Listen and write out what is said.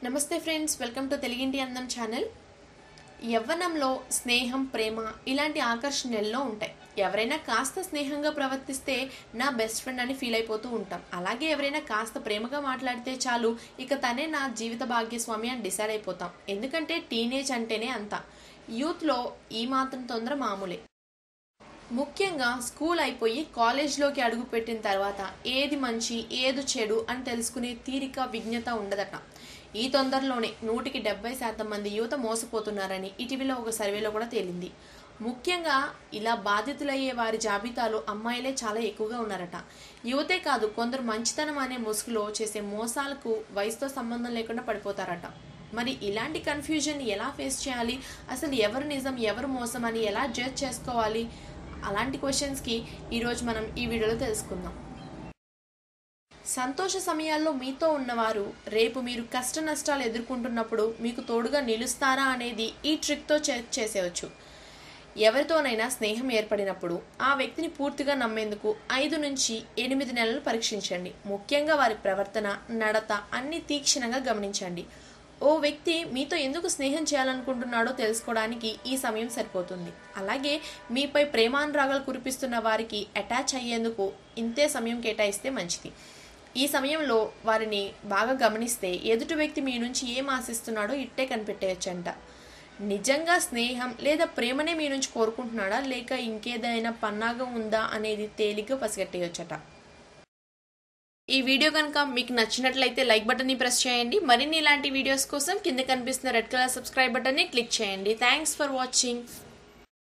నమస్తే friends welcome to తెలుగింటి అందం ఛానల్ యవ్వనంలో స్నేహం ప్రేమ ఇలాంటి ఆకర్షణల్లో ఉంటాయి ఎవరైనా కాస్త స్నేహంగా ప్రవర్తిస్తే నా బెస్ట్ ఫ్రెండ్ అని ఫీల్ అయిపోతూ ఉంటాం అలాగే ఎవరైనా కాస్త ప్రేమగా మాట్లాడితే చాలు ఇక తనే నా జీవిత భాగ్యస్వామి అని డిసైడ్ అయిపోతాం ఎందుకంటే టీనేజ్ అంటేనే అంత యూత్లో ఈ మాత్రం తొందర మామూలే ముఖ్యంగా స్కూల్ అయిపోయి కాలేజ్లోకి అడుగుపెట్టిన తర్వాత ఏది మంచి ఏది చెడు అని తెలుసుకునే తీరిక విజ్ఞత ఉండదట ఈ తొందరలోనే నూటికి డెబ్బై శాతం మంది యువత మోసపోతున్నారని ఇటీవల ఒక సర్వేలో కూడా తేలింది ముఖ్యంగా ఇలా బాధితులయ్యే వారి జాబితాలో అమ్మాయిలే చాలా ఎక్కువగా ఉన్నారట యువతే కాదు కొందరు మంచితనం అనే ముసుగులో చేసే మోసాలకు వయసుతో సంబంధం లేకుండా పడిపోతారట మరి ఇలాంటి కన్ఫ్యూజన్ ఎలా ఫేస్ చేయాలి అసలు ఎవరు నిజం ఎవరు మోసం అని ఎలా జడ్జ్ చేసుకోవాలి అలాంటి క్వశ్చన్స్కి ఈరోజు మనం ఈ వీడియోలో తెలుసుకుందాం సంతోష సమయాల్లో మీతో ఉన్నవారు రేపు మీరు కష్ట నష్టాలు ఎదుర్కొంటున్నప్పుడు మీకు తోడుగా నిలుస్తారా అనేది ఈ ట్రిక్తో చెక్ చేసేయచ్చు ఎవరితోనైనా స్నేహం ఏర్పడినప్పుడు ఆ వ్యక్తిని పూర్తిగా నమ్మేందుకు ఐదు నుంచి ఎనిమిది నెలలు పరీక్షించండి ముఖ్యంగా వారి ప్రవర్తన నడత అన్ని తీక్షణంగా గమనించండి ఓ వ్యక్తి మీతో ఎందుకు స్నేహం చేయాలనుకుంటున్నాడో తెలుసుకోవడానికి ఈ సమయం సరిపోతుంది అలాగే మీపై ప్రేమానురాగాలు కురిపిస్తున్న వారికి అటాచ్ అయ్యేందుకు ఇంతే సమయం కేటాయిస్తే మంచిది ఈ సమయంలో వారిని బాగా గమనిస్తే ఎదుటి వ్యక్తి మీ నుంచి ఏం ఆశిస్తున్నాడో ఇట్టే కనిపెట్టేయచ్చంట నిజంగా స్నేహం లేదా ప్రేమనే మీ నుంచి కోరుకుంటున్నాడా లేక ఇంకేదైనా పన్నాగం ఉందా అనేది తేలిగ్గా పసిగట్టేయచ్చట ఈ వీడియో కనుక మీకు నచ్చినట్లయితే లైక్ బటన్ని ప్రెస్ చేయండి మరిన్ని ఇలాంటి వీడియోస్ కోసం కింద కనిపిస్తున్న రెడ్ కలర్ సబ్స్క్రైబ్ బటన్ని క్లిక్ చేయండి థ్యాంక్స్ ఫర్ వాచింగ్